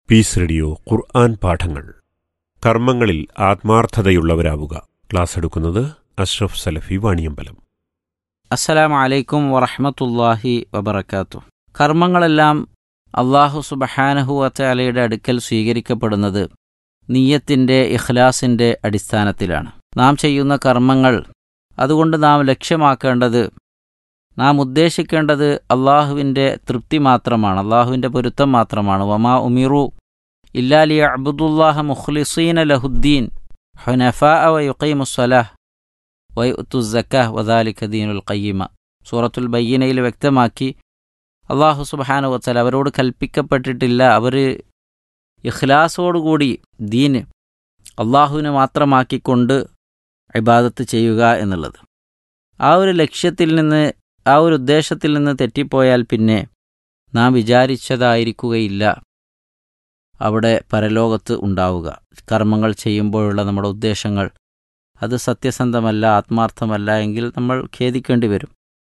piece radio ഖുർആൻ പാഠങ്ങൾ കർമ്മങ്ങളിൽ ആത്മാർത്ഥതയുള്ളവരാവുക class എടുക്കുന്നത് അഷ്റഫ് സലഫി വാണിയമ്പലം അസ്സലാമു അലൈക്കും വറഹ്മത്തുള്ളാഹി വബറകാത്തു കർമ്മങ്ങളെല്ലാം അള്ളാഹു സുബഹാനഹുവത്തലയുടെ അടുക്കൽ സ്വീകരിക്കപ്പെടുന്നത് നീയത്തിൻ്റെ ഇഖ്ലാസിൻ്റെ അടിസ്ഥാനത്തിലാണ് നാം ചെയ്യുന്ന കർമ്മങ്ങൾ അതുകൊണ്ട് നാം ലക്ഷ്യമാക്കേണ്ടത് നാം ഉദ്ദേശിക്കേണ്ടത് അള്ളാഹുവിൻ്റെ തൃപ്തി മാത്രമാണ് അള്ളാഹുവിൻ്റെ പൊരുത്തം മാത്രമാണ് വമാ ഉമിറു ഇല്ലാലി അബ്ദുല്ലാഹ മുഖ്ലിസീന ലഹുദ്ദീൻ ഹുനഫാ വ യുഖീമുസ്സലാഹ് വയുത്തുസക്ക വദാലിക ദീനുൽ ഖയ്യിമ സൂറത്തുൽ ബയ്യനയിൽ വ്യക്തമാക്കി അള്ളാഹു സുബാനു വത്തല അവരോട് കൽപ്പിക്കപ്പെട്ടിട്ടില്ല അവർ ഇഖ്ലാസോടുകൂടി ദീന് അള്ളാഹുവിനെ മാത്രമാക്കിക്കൊണ്ട് ഇബാദത്ത് ചെയ്യുക എന്നുള്ളത് ആ ഒരു ലക്ഷ്യത്തിൽ നിന്ന് ആ ഒരു ഉദ്ദേശത്തിൽ നിന്ന് തെറ്റിപ്പോയാൽ പിന്നെ നാം വിചാരിച്ചതായിരിക്കുകയില്ല അവിടെ പരലോകത്ത് ഉണ്ടാവുക കർമ്മങ്ങൾ ചെയ്യുമ്പോഴുള്ള നമ്മുടെ ഉദ്ദേശങ്ങൾ അത് സത്യസന്ധമല്ല ആത്മാർത്ഥമല്ല എങ്കിൽ നമ്മൾ ഖേദിക്കേണ്ടി വരും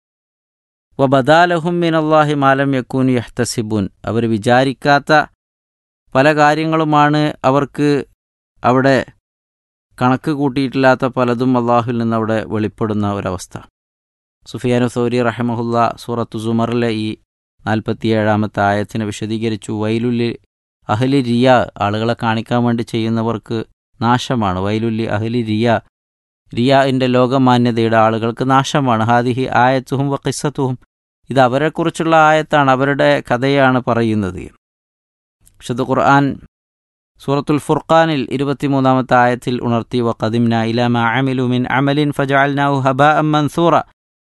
വ ബദാലഹും മിനല്ലാഹി മാലം യക്കൂൻ യഹ്തസിബുൻ അവർ വിചാരിക്കാത്ത പല കാര്യങ്ങളുമാണ് അവർക്ക് അവിടെ കണക്ക് കൂട്ടിയിട്ടില്ലാത്ത പലതും അള്ളാഹുവിൽ നിന്ന് അവിടെ വെളിപ്പെടുന്ന ഒരവസ്ഥ സുഫിയാനു സൗരി റഹമഹുല്ല സൂറത്തു സുമറിലെ ഈ നാൽപ്പത്തിയേഴാമത്തെ ആയത്തിനെ വിശദീകരിച്ചു വൈലുല്ലി അഹലി റിയ ആളുകളെ കാണിക്കാൻ വേണ്ടി ചെയ്യുന്നവർക്ക് നാശമാണ് വൈലുല്ലി അഹലി റിയ റിയാഇൻ്റെ ലോകമാന്യതയുടെ ആളുകൾക്ക് നാശമാണ് ഹാദിഹി ആയത്തുഹും വ കിസ്സത്തുഹും ഇത് അവരെക്കുറിച്ചുള്ള ആയത്താണ് അവരുടെ കഥയാണ് പറയുന്നത് വിശുദ്ധ ഖുർആൻ സൂറത്തുൽ ഫുർഖാനിൽ ഇരുപത്തിമൂന്നാമത്തെ ആയത്തിൽ ഉണർത്തി വ ഖദിംന ഇലാമ അമിലു മിൻ അമലിൻ ഫജഅൽനാഹു ഹബാ മൻസൂറ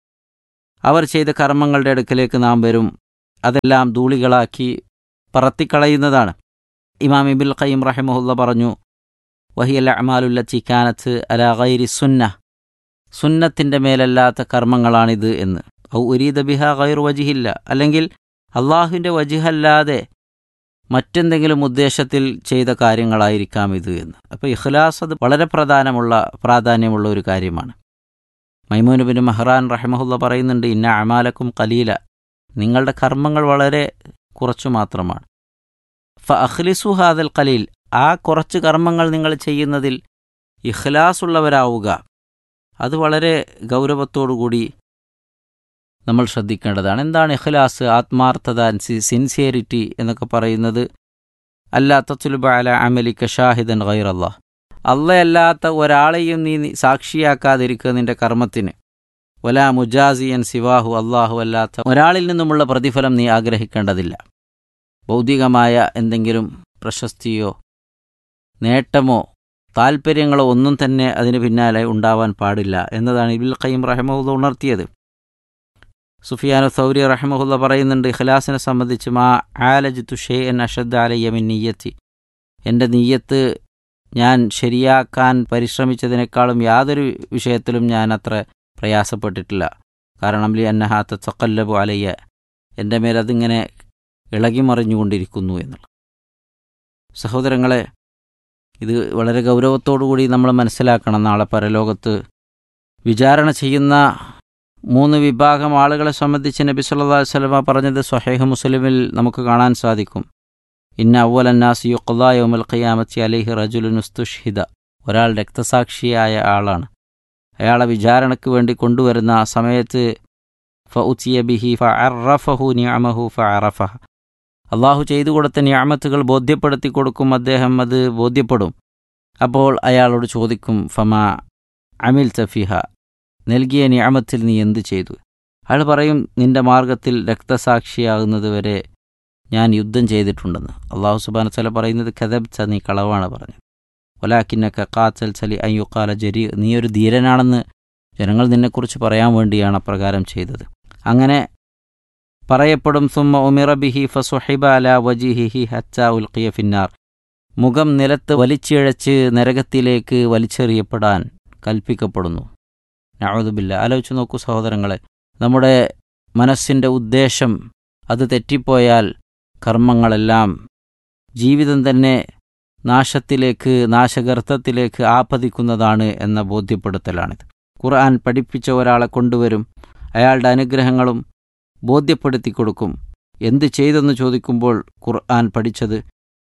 അവർ ചെയ്ത കർമ്മങ്ങളുടെ അടുക്കലേക്ക് നാം വരും അതെല്ലാം ധൂളികളാക്കി പറത്തിക്കളയുന്നതാണ് ഇമാം ഇബിൽ ഖയ്യിം റഹിമഹുല്ല പറഞ്ഞു വഹിയൽ അമാലുല്ലത്തി കാനത്ത് അല ഗൈരി സുന്ന സുന്നത്തിൻ്റെ മേലല്ലാത്ത കർമ്മങ്ങളാണിത് എന്ന് ഔ ഉരീദ ബിഹ ഗൈർ വജിഹില്ല അല്ലെങ്കിൽ അള്ളാഹുവിൻ്റെ വജിഹല്ലാതെ മറ്റെന്തെങ്കിലും ഉദ്ദേശത്തിൽ ചെയ്ത കാര്യങ്ങളായിരിക്കാം ഇത് എന്ന് അപ്പോൾ ഇഖ്ലാസ് അത് വളരെ പ്രധാനമുള്ള പ്രാധാന്യമുള്ള ഒരു കാര്യമാണ് മൈമൂനുബിൻ മഹ്റാൻ റഹ്മഹുല്ല പറയുന്നുണ്ട് ഇന്ന അമാലക്കും കലീല നിങ്ങളുടെ കർമ്മങ്ങൾ വളരെ കുറച്ചു മാത്രമാണ് ഫ അഖ്ലിസു ഹാദൽ കലീൽ ആ കുറച്ച് കർമ്മങ്ങൾ നിങ്ങൾ ചെയ്യുന്നതിൽ ഇഖ്ലാസ് ഉള്ളവരാവുക അത് വളരെ ഗൗരവത്തോടുകൂടി നമ്മൾ ശ്രദ്ധിക്കേണ്ടതാണ് എന്താണ് ഇഖ്ലാസ് ആത്മാർത്ഥത സിൻസിയറിറ്റി എന്നൊക്കെ പറയുന്നത് അല്ലാ തത്തുലുബ അല അമലിക്ക ഷാഹിദൻ ഗൈറല്ലാ അല്ലയല്ലാത്ത ഒരാളെയും നീ സാക്ഷിയാക്കാതിരിക്കുക നിന്റെ കർമ്മത്തിന് വലാ മുജാസിയൻ സിവാഹു അള്ളാഹു അല്ലാത്ത ഒരാളിൽ നിന്നുമുള്ള പ്രതിഫലം നീ ആഗ്രഹിക്കേണ്ടതില്ല ഭൗതികമായ എന്തെങ്കിലും പ്രശസ്തിയോ നേട്ടമോ താൽപ്പര്യങ്ങളോ ഒന്നും തന്നെ അതിന് പിന്നാലെ ഉണ്ടാവാൻ പാടില്ല എന്നതാണ് ഇബിൽ ഖയ്യം റഹമുല്ല ഉണർത്തിയത് സുഫിയാനു സൗരി റഹമുല്ല പറയുന്നുണ്ട് ഇഖ്ലാസിനെ സംബന്ധിച്ച് മാ ആലജിത്തു ഷേ എൻ അഷദ് അലയ്യമിൻ നീയത്തി എൻ്റെ നീയത്ത് ഞാൻ ശരിയാക്കാൻ പരിശ്രമിച്ചതിനേക്കാളും യാതൊരു വിഷയത്തിലും ഞാൻ അത്ര പ്രയാസപ്പെട്ടിട്ടില്ല കാരണം ലി അന്നഹാത്ത ചക്കല്ലബു അലയ്യ എൻ്റെ മേൽ അതിങ്ങനെ ഇളകിമറിഞ്ഞുകൊണ്ടിരിക്കുന്നു എന്നുള്ളത് സഹോദരങ്ങളെ ഇത് വളരെ ഗൗരവത്തോടുകൂടി നമ്മൾ മനസ്സിലാക്കണം നാളെ പരലോകത്ത് വിചാരണ ചെയ്യുന്ന മൂന്ന് വിഭാഗം ആളുകളെ സംബന്ധിച്ച് നബി സല്ലാ വസ്ലമ പറഞ്ഞത് സ്വഹേഹ് മുസ്ലിമിൽ നമുക്ക് കാണാൻ സാധിക്കും ഇന്ന അവലന്നാസ് യുഖ്ലാ യോമൽ ഖിയാമത്തി അലിഹി റജുലുനുസ്തുഷ്ഹിദ ഒരാൾ രക്തസാക്ഷിയായ ആളാണ് അയാളെ വിചാരണയ്ക്ക് വേണ്ടി കൊണ്ടുവരുന്ന ആ സമയത്ത് ഫ ഉച്ചിയ ബിഹി ഫ അറഫഹു നിയമഹു ഫ അറഫഹ അള്ളാഹു ചെയ്തു കൊടുത്ത നിയാമത്തുകൾ ബോധ്യപ്പെടുത്തി കൊടുക്കും അദ്ദേഹം അത് ബോധ്യപ്പെടും അപ്പോൾ അയാളോട് ചോദിക്കും ഫമ അമിൽ തഫിഹ നൽകിയ നിയാമത്തിൽ നീ എന്തു ചെയ്തു അയാൾ പറയും നിന്റെ മാർഗത്തിൽ രക്തസാക്ഷിയാകുന്നത് വരെ ഞാൻ യുദ്ധം ചെയ്തിട്ടുണ്ടെന്ന് അള്ളാഹു സുബാന ചല പറയുന്നത് കഥബ്ച്ച നീ കളവാണ് പറഞ്ഞത് ഒലാക്കിന്നക്ക കാത്തൽ ചലി അയ്യുക്കാല ജരി നീ ഒരു ധീരനാണെന്ന് ജനങ്ങൾ നിന്നെക്കുറിച്ച് പറയാൻ വേണ്ടിയാണ് അപ്രകാരം ചെയ്തത് അങ്ങനെ പറയപ്പെടും സുമ്മ ഉമിറ ബിഹി ഫസുഹിബ അല വജിഹിഹി ഹച്ച ഉൽക്കിയ ഫിന്നാർ മുഖം നിലത്ത് വലിച്ചിഴച്ച് നരകത്തിലേക്ക് വലിച്ചെറിയപ്പെടാൻ കൽപ്പിക്കപ്പെടുന്നു നഴുതുബില്ല ആലോചിച്ച് നോക്കൂ സഹോദരങ്ങളെ നമ്മുടെ മനസ്സിൻ്റെ ഉദ്ദേശം അത് തെറ്റിപ്പോയാൽ കർമ്മങ്ങളെല്ലാം ജീവിതം തന്നെ നാശത്തിലേക്ക് നാശഗർത്തത്തിലേക്ക് ആപതിക്കുന്നതാണ് എന്ന ബോധ്യപ്പെടുത്തലാണിത് ഖുർആൻ പഠിപ്പിച്ച ഒരാളെ കൊണ്ടുവരും അയാളുടെ അനുഗ്രഹങ്ങളും ബോധ്യപ്പെടുത്തി കൊടുക്കും എന്ത് ചെയ്തെന്ന് ചോദിക്കുമ്പോൾ ഖുർആൻ പഠിച്ചത്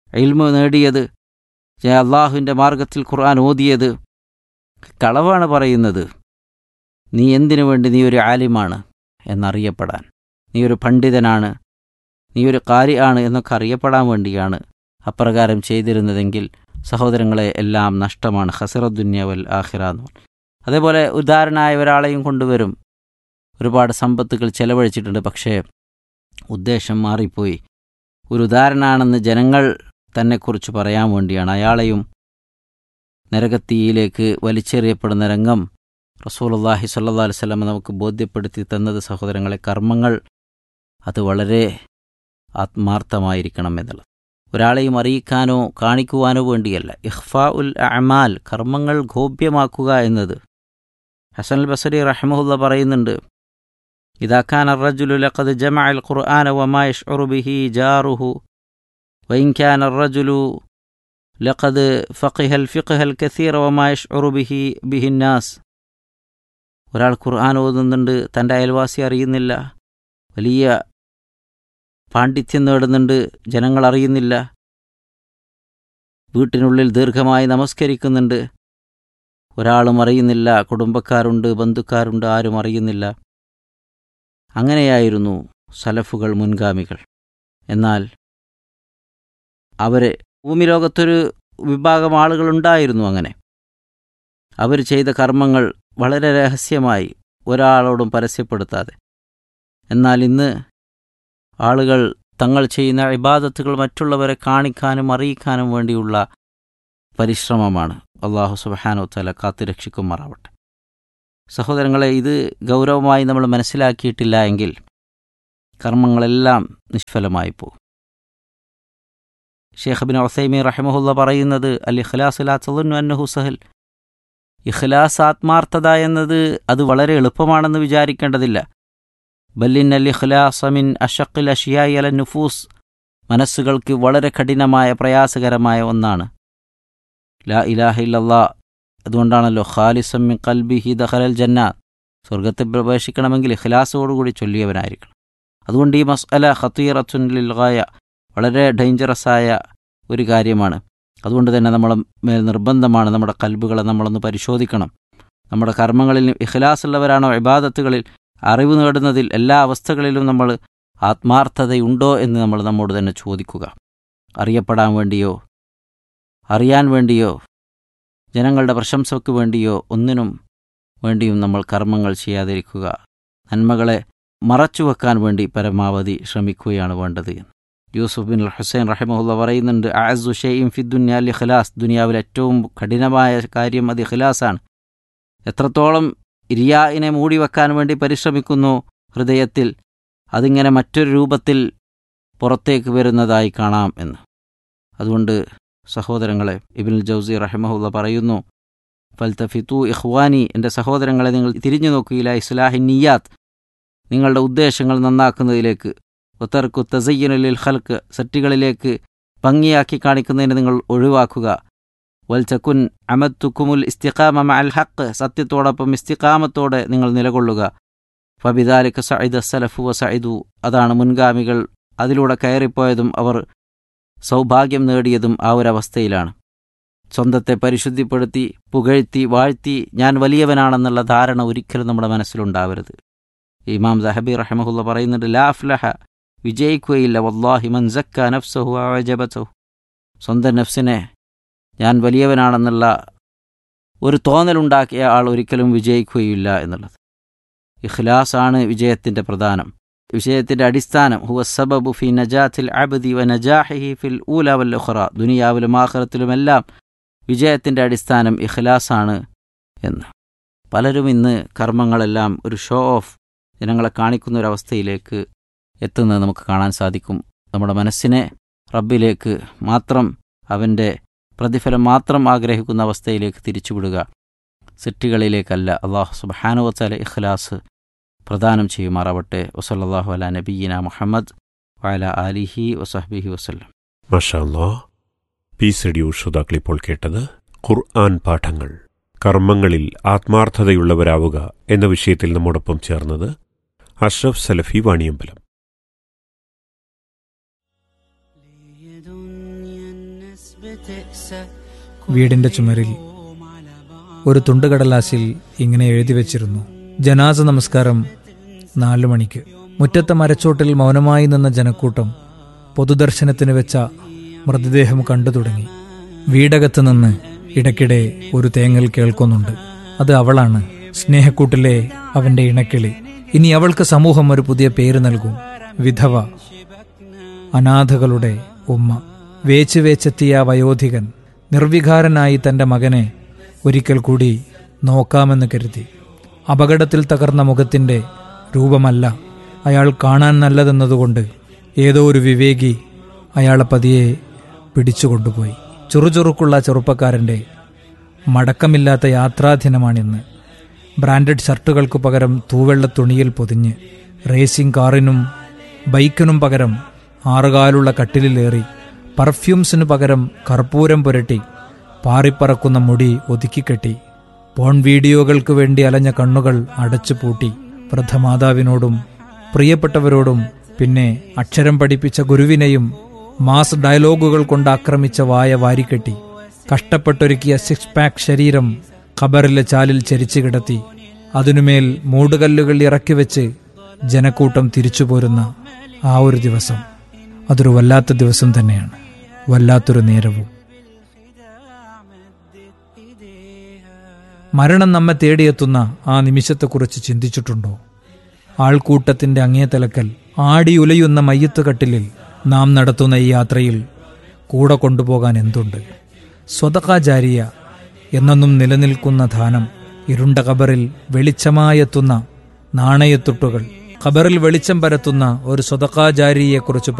ഇൽമ നേടിയത് അള്ളാഹുവിൻ്റെ മാർഗത്തിൽ ഖുർആൻ ഓതിയത് കളവാണ് പറയുന്നത് നീ എന്തിനു വേണ്ടി നീ ഒരു ആലിമാണ് എന്നറിയപ്പെടാൻ നീ ഒരു പണ്ഡിതനാണ് നീ ഒരു കാരി ആണ് എന്നൊക്കെ അറിയപ്പെടാൻ വേണ്ടിയാണ് അപ്രകാരം ചെയ്തിരുന്നതെങ്കിൽ സഹോദരങ്ങളെ എല്ലാം നഷ്ടമാണ് ഹസറദ്ദുന്യവൽ ആഹിറ എന്ന് പറഞ്ഞു അതേപോലെ ഉദാഹരണമായ ഒരാളെയും കൊണ്ടുവരും ഒരുപാട് സമ്പത്തുകൾ ചെലവഴിച്ചിട്ടുണ്ട് പക്ഷേ ഉദ്ദേശം മാറിപ്പോയി ഒരു ഉദാഹരണമാണെന്ന് ജനങ്ങൾ തന്നെക്കുറിച്ച് പറയാൻ വേണ്ടിയാണ് അയാളെയും നരകത്തീയിലേക്ക് വലിച്ചെറിയപ്പെടുന്ന രംഗം റസൂലുള്ളാഹി സ്വല്ലല്ലാഹു അലൈഹി വസല്ലം നമുക്ക് ബോധ്യപ്പെടുത്തി തന്നത് സഹോദരങ്ങളെ കർമ്മങ്ങൾ അത് വളരെ ആത്മാർത്ഥമായിരിക്കണം എന്നുള്ളത് ഒരാളെയും അറിയിക്കാനോ കാണിക്കുവാനോ വേണ്ടിയല്ല ഇഹ്ഫാ ഉൽ അമാൽ കർമ്മങ്ങൾ ഗോപ്യമാക്കുക എന്നത് ഹസൻ അൽ ബസരി റഹ്മുല്ല പറയുന്നുണ്ട് ഇതാക്കാൻ الرجل لقد جمع القرآن وما يشعر به جاره وإن كان الرجل لقد فقه الفقه الكثير وما يشعر به به الناس ഒരാൾ ഖുർആൻ ഓതുന്നുണ്ട് തൻ്റെ അയൽവാസി അറിയുന്നില്ല വലിയ പാണ്ഡിത്യം നേടുന്നുണ്ട് ജനങ്ങൾ അറിയുന്നില്ല വീട്ടിനുള്ളിൽ ദീർഘമായി നമസ്കരിക്കുന്നുണ്ട് ഒരാളും അറിയുന്നില്ല കുടുംബക്കാരുണ്ട് ബന്ധുക്കാരുണ്ട് ആരും അറിയുന്നില്ല അങ്ങനെയായിരുന്നു സലഫുകൾ മുൻഗാമികൾ എന്നാൽ അവരെ ഭൂമിലോകത്തൊരു വിഭാഗം ആളുകളുണ്ടായിരുന്നു അങ്ങനെ അവർ ചെയ്ത കർമ്മങ്ങൾ വളരെ രഹസ്യമായി ഒരാളോടും പരസ്യപ്പെടുത്താതെ എന്നാൽ ഇന്ന് ആളുകൾ തങ്ങൾ ചെയ്യുന്ന ഇബാദത്തുകൾ മറ്റുള്ളവരെ കാണിക്കാനും അറിയിക്കാനും വേണ്ടിയുള്ള പരിശ്രമമാണ് അള്ളാഹു സുബഹാനോ തല കാത്തുരക്ഷിക്കുമാറാവട്ടെ സഹോദരങ്ങളെ ഇത് ഗൗരവമായി നമ്മൾ മനസ്സിലാക്കിയിട്ടില്ല എങ്കിൽ കർമ്മങ്ങളെല്ലാം നിഷ്ഫലമായി പോകും ഷേഖ് ബിൻ ഒസൈമി റഹമുല്ല പറയുന്നത് അൽ ഇഖ്ലാസ് ലാത്തുന്നു അന്നഹു സഹൽ ഇഖ്ലാസ് ആത്മാർത്ഥത എന്നത് അത് വളരെ എളുപ്പമാണെന്ന് വിചാരിക്കേണ്ടതില്ല ബല്ലിൻ അൽ ഇഖ്ലാസമിൻ അഷക്കിൽ അഷിയായി അല നുഫൂസ് മനസ്സുകൾക്ക് വളരെ കഠിനമായ പ്രയാസകരമായ ഒന്നാണ് ലാ ഇലാഹ ഇല്ലല്ലാ അതുകൊണ്ടാണല്ലോ ഖാലിസമ്മിൻ കൽബിഹി ദഹലൽ ജന്ന സ്വർഗത്തിൽ പ്രവേശിക്കണമെങ്കിൽ ഇഖ്ലാസോടുകൂടി ചൊല്ലിയവനായിരിക്കണം അതുകൊണ്ട് ഈ മസ്അല ഖത്തീറത്തുൻ ലിൽ ഗായ വളരെ ഡേഞ്ചറസായ ഒരു കാര്യമാണ് അതുകൊണ്ട് തന്നെ നമ്മളെ മേൽ നിർബന്ധമാണ് നമ്മുടെ കൽബുകളെ നമ്മളൊന്ന് പരിശോധിക്കണം നമ്മുടെ കർമ്മങ്ങളിൽ ഇഖ്ലാസ് ഉള്ളവരാണോ ഇബാദത്തുകളിൽ അറിവ് നേടുന്നതിൽ എല്ലാ അവസ്ഥകളിലും നമ്മൾ ആത്മാർത്ഥതയുണ്ടോ എന്ന് നമ്മൾ നമ്മോട് തന്നെ ചോദിക്കുക അറിയപ്പെടാൻ വേണ്ടിയോ അറിയാൻ വേണ്ടിയോ ജനങ്ങളുടെ പ്രശംസയ്ക്ക് വേണ്ടിയോ ഒന്നിനും വേണ്ടിയും നമ്മൾ കർമ്മങ്ങൾ ചെയ്യാതിരിക്കുക നന്മകളെ മറച്ചുവെക്കാൻ വേണ്ടി പരമാവധി ശ്രമിക്കുകയാണ് വേണ്ടത് യൂസുഫ് ബിൻ ഹുസൈൻ റഹിമഹുല്ല പറയുന്നുണ്ട് ആസു ഷെയ്ം ഫി ദുന്യാലി ഖലാസ് ദുനിയാവിൽ ഏറ്റവും കഠിനമായ കാര്യം അത് ഖലാസാണ് എത്രത്തോളം ഇരിയായിനെ മൂടിവെക്കാൻ വേണ്ടി പരിശ്രമിക്കുന്നു ഹൃദയത്തിൽ അതിങ്ങനെ മറ്റൊരു രൂപത്തിൽ പുറത്തേക്ക് വരുന്നതായി കാണാം എന്ന് അതുകൊണ്ട് സഹോദരങ്ങളെ ഇബിൻ ജൗസി റഹിമഹുല്ല പറയുന്നു ഫൽത്തഫിത്തു ഇഖ്വാനി എൻ്റെ സഹോദരങ്ങളെ നിങ്ങൾ തിരിഞ്ഞു നോക്കുകയില്ല ഇസ്ലാഹി നിയാത്ത് നിങ്ങളുടെ ഉദ്ദേശങ്ങൾ നന്നാക്കുന്നതിലേക്ക് ഒത്തർക്കു തസയ്യനുലിൽ ഹൽക്ക് സെറ്റുകളിലേക്ക് ഭംഗിയാക്കി കാണിക്കുന്നതിന് നിങ്ങൾ ഒഴിവാക്കുക വൽച്ചക്കുൻ അമത്തുക്കുമുൽ ഇസ്തിഖാമ അൽ ഹക്ക് സത്യത്തോടൊപ്പം ഇസ്തിഖാമത്തോടെ നിങ്ങൾ നിലകൊള്ളുക ഫബിദാലിക്ക് സയ്ദ് സലഫു വ സയ്ദു അതാണ് മുൻഗാമികൾ അതിലൂടെ കയറിപ്പോയതും അവർ സൗഭാഗ്യം നേടിയതും ആ ഒരവസ്ഥയിലാണ് സ്വന്തത്തെ പരിശുദ്ധിപ്പെടുത്തി പുകഴ്ത്തി വാഴ്ത്തി ഞാൻ വലിയവനാണെന്നുള്ള ധാരണ ഒരിക്കലും നമ്മുടെ മനസ്സിലുണ്ടാവരുത് ഇമാം ദഹബി റഹമഹുല്ല പറയുന്നുണ്ട് ലാ അഫ്ലഹ വിജയിക്കുകയില്ല വല്ലാഹി മൻ സക്ക നഫ്സഹു അജബസഹു സ്വന്തം നഫ്സിനെ ഞാൻ വലിയവനാണെന്നുള്ള ഒരു തോന്നലുണ്ടാക്കിയ ആൾ ഒരിക്കലും വിജയിക്കുകയില്ല എന്നുള്ളത് ഇഖ്ലാസാണ് വിജയത്തിൻ്റെ പ്രധാനം വിജയത്തിൻ്റെ അടിസ്ഥാനം ഹുവ സബബു ഫി നജാത്തിൽ അബദി വ നജാഹിഹി ഫിൽ ഊല വൽ ഉഖറ ദുനിയാവിലും ആഖിറത്തിലുമെല്ലാം വിജയത്തിൻ്റെ അടിസ്ഥാനം ഇഖ്ലാസാണ് എന്ന് പലരും ഇന്ന് കർമ്മങ്ങളെല്ലാം ഒരു ഷോ ഓഫ് ജനങ്ങളെ കാണിക്കുന്ന ഒരവസ്ഥയിലേക്ക് എത്തുന്നത് നമുക്ക് കാണാൻ സാധിക്കും നമ്മുടെ മനസ്സിനെ റബ്ബിലേക്ക് മാത്രം അവൻ്റെ പ്രതിഫലം മാത്രം ആഗ്രഹിക്കുന്ന അവസ്ഥയിലേക്ക് തിരിച്ചുവിടുക സിറ്റികളിലേക്കല്ല അള്ളാഹു സുബാനുവത്തല ഇഖ്ലാസ് പ്രദാനം ചെയ്യുമാറാവട്ടെ വസല്ലാഹു അല നബീന മുഹമ്മദ് വഅല ആലിഹി വസഹബിഹി വസ്ലം മഷാല്ലാ പീസ് റേഡിയോ ശ്രോതാക്കൾ ഇപ്പോൾ കേട്ടത് ഖുർആൻ പാഠങ്ങൾ കർമ്മങ്ങളിൽ ആത്മാർത്ഥതയുള്ളവരാവുക എന്ന വിഷയത്തിൽ നമ്മോടൊപ്പം ചേർന്നത് അഷ്റഫ് സലഫി വാണിയമ്പലം വീടിന്റെ ചുമരിൽ ഒരു തുണ്ടുകടലാസിൽ ഇങ്ങനെ എഴുതി വെച്ചിരുന്നു ജനാസ നമസ്കാരം നാലു മണിക്ക് മുറ്റത്തെ മരച്ചോട്ടിൽ മൗനമായി നിന്ന ജനക്കൂട്ടം പൊതുദർശനത്തിന് വെച്ച മൃതദേഹം കണ്ടു തുടങ്ങി വീടകത്ത് നിന്ന് ഇടയ്ക്കിടെ ഒരു തേങ്ങൽ കേൾക്കുന്നുണ്ട് അത് അവളാണ് സ്നേഹക്കൂട്ടിലെ അവന്റെ ഇണക്കിളി ഇനി അവൾക്ക് സമൂഹം ഒരു പുതിയ പേര് നൽകും വിധവ അനാഥകളുടെ ഉമ്മ വേച്ച് വേച്ചെത്തിയ ആ വയോധികൻ നിർവികാരനായി തന്റെ മകനെ ഒരിക്കൽ കൂടി നോക്കാമെന്ന് കരുതി അപകടത്തിൽ തകർന്ന മുഖത്തിന്റെ രൂപമല്ല അയാൾ കാണാൻ നല്ലതെന്നതുകൊണ്ട് ഏതോ ഒരു വിവേകി അയാളെ പതിയെ പിടിച്ചുകൊണ്ടുപോയി ചുറുചുറുക്കുള്ള ചെറുപ്പക്കാരന്റെ മടക്കമില്ലാത്ത യാത്രാദിനമാണിന്ന് ബ്രാൻഡഡ് ഷർട്ടുകൾക്ക് പകരം തൂവെള്ള തുണിയിൽ പൊതിഞ്ഞ് റേസിംഗ് കാറിനും ബൈക്കിനും പകരം ആറുകാലുള്ള കട്ടിലിലേറി പർഫ്യൂംസിനു പകരം കർപ്പൂരം പുരട്ടി പാറിപ്പറക്കുന്ന മുടി ഒതുക്കിക്കെട്ടി പോൺ വീഡിയോകൾക്ക് വേണ്ടി അലഞ്ഞ കണ്ണുകൾ അടച്ചു പൂട്ടി വൃദ്ധമാതാവിനോടും പ്രിയപ്പെട്ടവരോടും പിന്നെ അക്ഷരം പഠിപ്പിച്ച ഗുരുവിനെയും മാസ് ഡയലോഗുകൾ കൊണ്ട് ആക്രമിച്ച വായ വാരിക്കെട്ടി കഷ്ടപ്പെട്ടൊരുക്കിയ സിക്സ് പാക്ക് ശരീരം ഖബറിലെ ചാലിൽ ചരിച്ചു കിടത്തി അതിനുമേൽ മൂടുകല്ലുകൾ ഇറക്കി വെച്ച് ജനക്കൂട്ടം തിരിച്ചു പോരുന്ന ആ ഒരു ദിവസം അതൊരു വല്ലാത്ത ദിവസം തന്നെയാണ് വല്ലാത്തൊരു നേരവും മരണം നമ്മെ തേടിയെത്തുന്ന ആ നിമിഷത്തെക്കുറിച്ച് ചിന്തിച്ചിട്ടുണ്ടോ ആൾക്കൂട്ടത്തിന്റെ അങ്ങേ തലക്കൽ ആടിയുലയുന്ന മയ്യത്ത് കട്ടിലിൽ നാം നടത്തുന്ന ഈ യാത്രയിൽ കൂടെ കൊണ്ടുപോകാൻ എന്തുണ്ട് സ്വതകാചാരിയ എന്നെന്നും നിലനിൽക്കുന്ന ധാനം ഇരുണ്ട കബറിൽ വെളിച്ചമായെത്തുന്ന നാണയത്തുട്ടുകൾ ഖബറിൽ വെളിച്ചം പരത്തുന്ന ഒരു സ്വതകാചാരിയെക്കുറിച്ച്